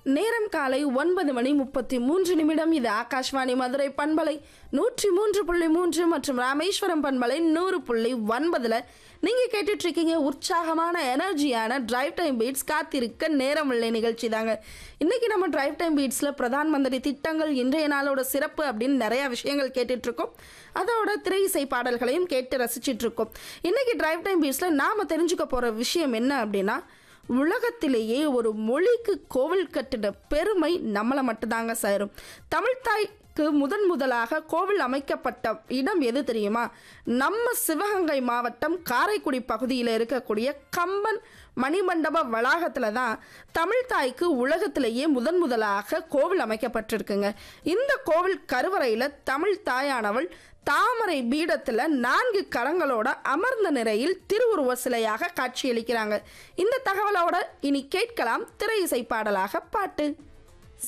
நேரம் காலை ஒன்பது மணி முப்பத்தி மூன்று நிமிடம் இது ஆகாஷ்வாணி மதுரை பண்பலை நூற்றி மூன்று புள்ளி மூன்று மற்றும் ராமேஸ்வரம் பண்பலை நூறு புள்ளி ஒன்பதுல நீங்க கேட்டுட்டு இருக்கீங்க உற்சாகமான எனர்ஜியான டிரைவ் டைம் பீட்ஸ் காத்திருக்க நேரம் இல்லை நிகழ்ச்சி தாங்க இன்னைக்கு நம்ம டிரைவ் டைம் பீட்ஸ்ல பிரதான் மந்திரி திட்டங்கள் இன்றைய நாளோட சிறப்பு அப்படின்னு நிறைய விஷயங்கள் கேட்டுட்டு இருக்கோம் அதோட திரை இசை பாடல்களையும் கேட்டு ரசிச்சிட்டு இருக்கோம் இன்னைக்கு டிரைவ் டைம் பீட்ஸ்ல நாம தெரிஞ்சுக்க போற விஷயம் என்ன அப்படின்னா உலகத்திலேயே ஒரு மொழிக்கு கோவில் கட்டின பெருமை நம்மளை மட்டும்தாங்க சேரும் தமிழ்தாய்க்கு முதன் முதலாக கோவில் அமைக்கப்பட்ட இடம் எது தெரியுமா நம்ம சிவகங்கை மாவட்டம் காரைக்குடி பகுதியில் இருக்கக்கூடிய கம்பன் மணிமண்டப வளாகத்தில் தான் தமிழ்தாய்க்கு உலகத்திலேயே முதன் முதலாக கோவில் அமைக்கப்பட்டிருக்குங்க இந்த கோவில் கருவறையில் தமிழ் தாயானவள் தாமரை பீடத்தில் நான்கு கரங்களோட அமர்ந்த நிலையில் திருவுருவ சிலையாக காட்சியளிக்கிறாங்க இந்த தகவலோட இனி கேட்கலாம் திரை இசை பாடலாக பாட்டு